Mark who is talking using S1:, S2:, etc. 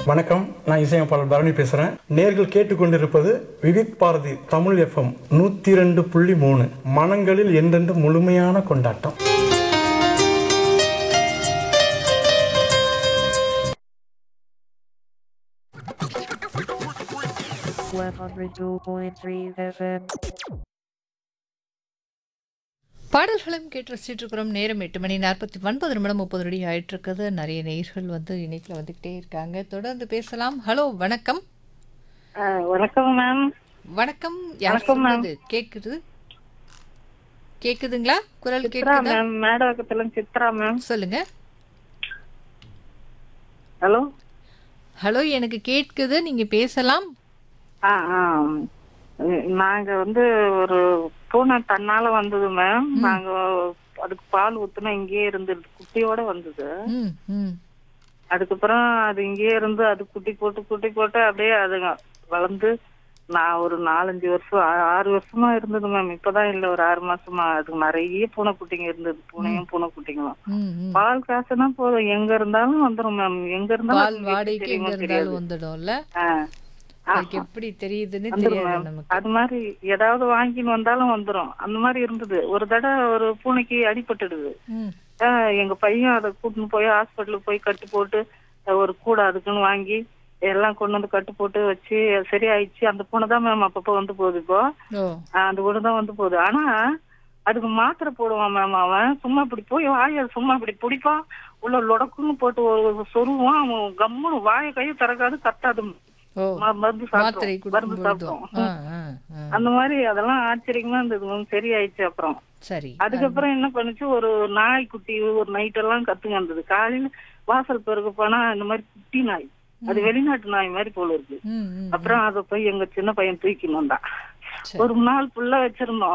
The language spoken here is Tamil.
S1: வணக்கம் நான் இசையமைப்பாளர் பரணி பேசுறேன் நேர்கள் கேட்டுக்கொண்டிருப்பது விவித் பாரதி தமிழ் எஃப்எம் நூத்தி ரெண்டு புள்ளி மூணு மனங்களில் என்றென்று முழுமையான கொண்டாட்டம்
S2: one hundred two point three FM.
S3: பாடல்களும் கேட்டு ரசிச்சுட்டு இருக்கிறோம் நேரம் எட்டு மணி நாற்பத்தி ஒன்பது நிமிடம் முப்பது நொடி ஆயிட்டு இருக்குது நிறைய நேயர்கள் வந்து இணைப்பில் வந்துக்கிட்டே இருக்காங்க தொடர்ந்து பேசலாம் ஹலோ வணக்கம்
S4: ஆ, வணக்கம் மேம்
S3: வணக்கம் யார்
S4: வணக்கம், ma'am.
S3: சொல்றது? கேக்குது கேக்குதுங்களா குரல்
S4: சித்ரா
S3: கேக்குதா
S4: மேம் மேடவாக்கத்துல சித்ரா மேம்
S3: சொல்லுங்க
S4: ஹலோ
S3: ஹலோ எனக்கு கேட்குது நீங்க பேசலாம்
S4: ஆ ஆ உம், நாங்க வந்து ஒரு பூனை தன்னால வந்தது மேம் நாங்க அதுக்கு பால் ஊத்துனா இங்கேயே இருந்தது குட்டியோட வந்தது
S3: ம் ம்
S4: அதுக்கப்புறம் அது இங்கேயே இருந்து அது குட்டி போட்டு குட்டி போட்டு அப்படியே அது வளர்ந்து நான் ஒரு நாலஞ்சு வருஷம் ஆ- ஆறு வருஷமா இருந்தது மேம் இப்பதான் இல்ல ஒரு ஆறு மாசமா அதுக்கு நிறைய பூனைக்குட்டிங்க இருந்தது பூனையும் பூனைக்குட்டிங்களும்
S3: ம் ம்
S4: பால் காசுனா போதும் எங்க இருந்தாலும் வந்துரும் மேம் எங்க இருந்தாலும்
S3: பால்
S4: அதுக்கு எப்படி
S3: வாடகைக்கு
S4: தெரியுமோ
S3: எங்க
S4: தெரியாது
S3: இருந்தாலும் வந்துடும்ல
S4: ஆ.
S3: அதுக்கு எப்படி தெரியுதுன்னு
S4: வந்துரும்
S3: தெரியாது
S4: மேம்.
S3: நமக்கு
S4: அது மாதிரி ஏதாவது வாங்கின்னு வந்தாலும் வந்துரும் அந்த மாதிரி இருந்தது ஒரு தடவை ஒரு பூனைக்கு அடிபட்டுடுது
S3: ம்
S4: ஆ, எங்க பையன் அதை கூட்டின்னு போய் ஹாஸ்பிட்டலுக்கு போய் கட்டு போட்டு அஹ், ஒரு கூடை அதுக்குன்னு வாங்கி எல்லாம் கொண்டு வந்து கட்டு போட்டு வச்சு அது சரியாயிடுச்சு அந்த பூனை தான் மேம் அப்பப்போ வந்து போகுது இப்போ
S3: ஓ
S4: ஆ, அந்த பூனை தான் வந்து போகுது ஆனா அதுக்கு மாத்திரை போடுவான் மேம் அவன் சும்மா இப்படி போய் வாயை சும்மா இப்படி பிடிப்பான் உள்ள லொடக்குன்னு போட்டு ஒரு சொருவான் அவன் கம்முன்னு வாயை கையை திறக்காது கத்தாது
S3: ஓ
S4: ம- மருந்து
S3: மாத்திரை
S4: சாப்பிடும் மருந்து
S3: கொடுக்கும் பொழுதும்
S4: சாப்பிடும்
S3: ஆ ஆ ஆ
S4: அந்த மாதிரி அதெல்லாம் ஆச்சரியமா இருந்தது மேம் சரியாயிடுச்சு அப்புறம்
S3: சரி
S4: அதுக்கப்புறம் என்ன பண்ணுச்சு ஒரு நாய்க்குட்டி ஒரு நைட் எல்லாம் கத்துங்க இருந்தது காலையில வாசல் பெருக்க போனா இந்த மாதிரி குட்டி நாய் அது வெளிநாட்டு நாய் மாதிரி போல இருக்கு
S3: ம் ம்
S4: அப்புறம் அதை போய் எங்க சின்ன பையன் தூக்கின்னு வந்தான்
S3: சரி.
S4: ஒரு நாள் ஃபுல்லா வச்சிருந்தோம்